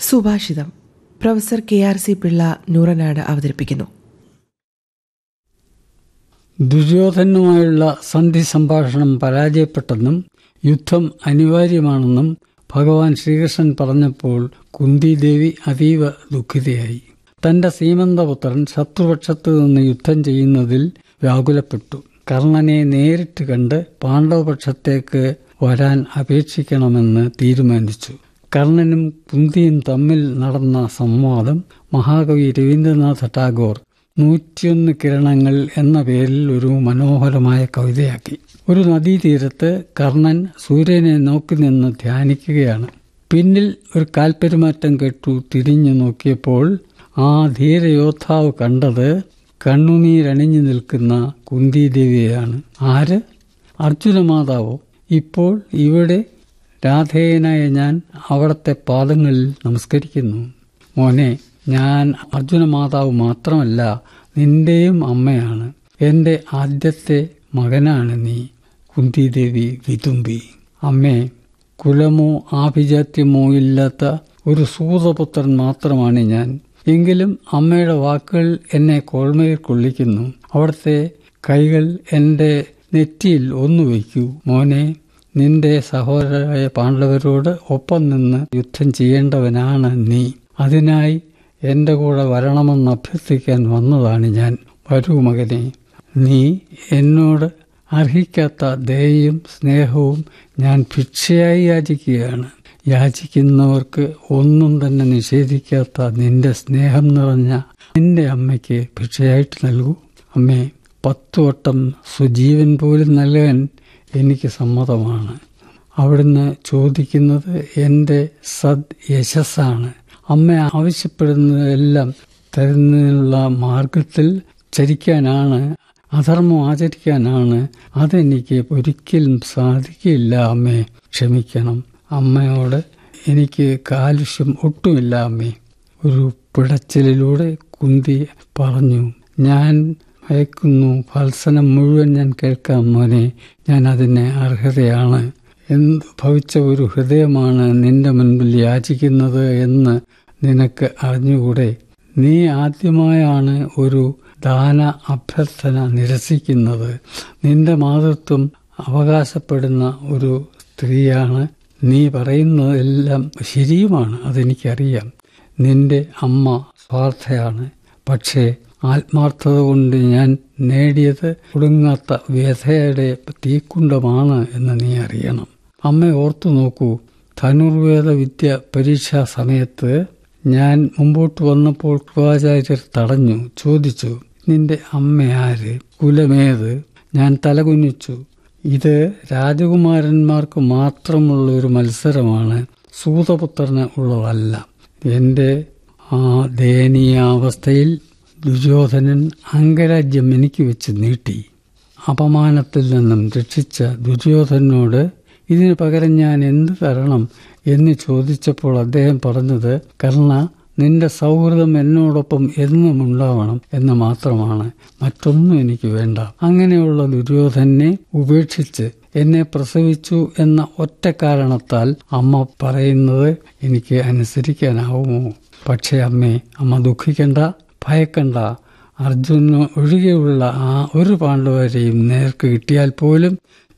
സുഭാഷിതം professor K R C Pillai Nooranad അവതരിപ്പിക്കുന്നു ദുര്യോധനുമായുള്ള സന്ധി സംഭാഷണം പരാജയപ്പെട്ടെന്നും യുദ്ധം അനിവാര്യമാണെന്നും ഭഗവാൻ ശ്രീകൃഷ്ണൻ പറഞ്ഞപ്പോൾ കുന്തിദേവി അതീവ ദുഃഖിതയായി തന്റെ സീമന്തപുത്രൻ ശത്രുപക്ഷത്ത് നിന്ന് യുദ്ധം ചെയ്യുന്നതിൽ വ്യാകുലപ്പെട്ടു കർണനെ നേരിട്ട് കണ്ട് പാണ്ഡവപക്ഷത്തേക്ക് വരാൻ അപേക്ഷിക്കണമെന്ന് തീരുമാനിച്ചു കർണനും കുന്തിയും തമ്മിൽ നടന്ന സംവാദം മഹാകവി രവീന്ദ്രനാഥ ടാഗോർ നൂറ്റിയൊന്ന് കിരണങ്ങൾ എന്ന പേരിൽ ഒരു മനോഹരമായ കവിതയാക്കി ഒരു നദീതീരത്ത് കർണൻ സൂര്യനെ നോക്കി നിന്ന് ധ്യാനിക്കുകയാണ് പിന്നിൽ ഒരു കാൽപ്പെരുമാറ്റം കേട്ടു തിരിഞ്ഞു നോക്കിയപ്പോൾ ആ ധീരയോദ്ധാവ് കണ്ടത് കണ്ണുനീരണിഞ്ഞു നിൽക്കുന്ന കുന്തിദേവിയെയാണ് ആര് അർജുനമാതാവോ ഇപ്പോൾ ഇവിടെ രാധേയനായ ഞാൻ അവിടത്തെ പാദങ്ങളിൽ നമസ്കരിക്കുന്നു മോനെ ഞാൻ അർജുനമാതാവ് മാത്രമല്ല നിന്റെയും അമ്മയാണ് എന്റെ ആദ്യത്തെ മകനാണ് നീ കുന്തിദേവി വിതുമ്പി അമ്മേ കുലമോ ആഭിജാത്യമോ ഇല്ലാത്ത ഒരു സൂതപുത്രൻ മാത്രമാണ് ഞാൻ എങ്കിലും അമ്മയുടെ വാക്കുകൾ എന്നെ കോൾമയിൽ കൊള്ളിക്കുന്നു അവിടുത്തെ കൈകൾ എന്റെ നെറ്റിയിൽ ഒന്നു വയ്ക്കൂ മോനെ നിന്റെ സഹോദരരായ പാണ്ഡവരോട് ഒപ്പം നിന്ന് യുദ്ധം ചെയ്യേണ്ടവനാണ് നീ അതിനായി എന്റെ കൂടെ വരണമെന്ന് അഭ്യർത്ഥിക്കാൻ വന്നതാണ് ഞാൻ വരൂ മകനെ നീ എന്നോട് അർഹിക്കാത്ത ദയയും സ്നേഹവും ഞാൻ ഭിക്ഷയായി യാചിക്കുകയാണ് യാചിക്കുന്നവർക്ക് ഒന്നും തന്നെ നിഷേധിക്കാത്ത നിന്റെ സ്നേഹം നിറഞ്ഞ നിന്റെ അമ്മയ്ക്ക് ഭിക്ഷയായിട്ട് നൽകൂ അമ്മേ പത്തു വട്ടം സ്വജീവൻ പോലും നൽകാൻ എനിക്ക് സമ്മതമാണ് അവിടുന്ന് ചോദിക്കുന്നത് എൻ്റെ സദ് യശസ്സാണ് അമ്മ ആവശ്യപ്പെടുന്നതെല്ലാം തരുന്നതിനുള്ള മാർഗത്തിൽ ചരിക്കാനാണ് അധർമ്മം ആചരിക്കാനാണ് അതെനിക്ക് ഒരിക്കലും സാധിക്കില്ല അമ്മേ ക്ഷമിക്കണം അമ്മയോട് എനിക്ക് കാലുഷ്യം ഒട്ടുമില്ല അമ്മേ ഒരു പിടച്ചിലിലൂടെ കുന്തി പറഞ്ഞു ഞാൻ അയക്കുന്നു ഫൽസനം മുഴുവൻ ഞാൻ കേൾക്കാം മോനെ ഞാൻ അതിന് അർഹതയാണ് എന്ത് ഭവിച്ച ഒരു ഹൃദയമാണ് നിന്റെ മുൻപിൽ യാചിക്കുന്നത് എന്ന് നിനക്ക് അറിഞ്ഞുകൂടെ നീ ആദ്യമായാണ് ഒരു ദാന അഭ്യർത്ഥന നിരസിക്കുന്നത് നിന്റെ മാതൃത്വം അവകാശപ്പെടുന്ന ഒരു സ്ത്രീയാണ് നീ പറയുന്നതെല്ലാം ശരിയുമാണ് അതെനിക്കറിയാം നിന്റെ അമ്മ സ്വാർത്ഥയാണ് പക്ഷേ ആത്മാർത്ഥത കൊണ്ട് ഞാൻ നേടിയത് ഒടുങ്ങാത്ത വ്യഥയുടെ തീക്കുണ്ടമാണ് എന്ന് നീ അറിയണം അമ്മ ഓർത്തു നോക്കൂ ധനുർവേദ വിദ്യ പരീക്ഷാ സമയത്ത് ഞാൻ മുമ്പോട്ട് വന്നപ്പോൾ കൃപാചാര്യർ തടഞ്ഞു ചോദിച്ചു നിന്റെ അമ്മ ആര് കുലമേത് ഞാൻ തലകുനിച്ചു ഇത് രാജകുമാരന്മാർക്ക് മാത്രമുള്ള ഒരു മത്സരമാണ് സൂതപുത്രന് ഉള്ളതല്ല എന്റെ ആ ദയനീയാവസ്ഥയിൽ ദുര്യോധനൻ അംഗരാജ്യം എനിക്ക് വെച്ച് നീട്ടി അപമാനത്തിൽ നിന്നും രക്ഷിച്ച ദുര്യോധനോട് ഇതിനു പകരം ഞാൻ എന്ത് തരണം എന്ന് ചോദിച്ചപ്പോൾ അദ്ദേഹം പറഞ്ഞത് കർണ നിന്റെ സൗഹൃദം എന്നോടൊപ്പം എന്നും ഉണ്ടാവണം എന്ന് മാത്രമാണ് മറ്റൊന്നും എനിക്ക് വേണ്ട അങ്ങനെയുള്ള ദുര്യോധനെ ഉപേക്ഷിച്ച് എന്നെ പ്രസവിച്ചു എന്ന ഒറ്റ കാരണത്താൽ അമ്മ പറയുന്നത് എനിക്ക് അനുസരിക്കാനാവുമോ പക്ഷേ അമ്മേ അമ്മ ദുഃഖിക്കണ്ട ഭയക്കണ്ട അർജുന ഒഴികെയുള്ള ആ ഒരു പാണ്ഡവരെയും നേർക്ക് കിട്ടിയാൽ പോലും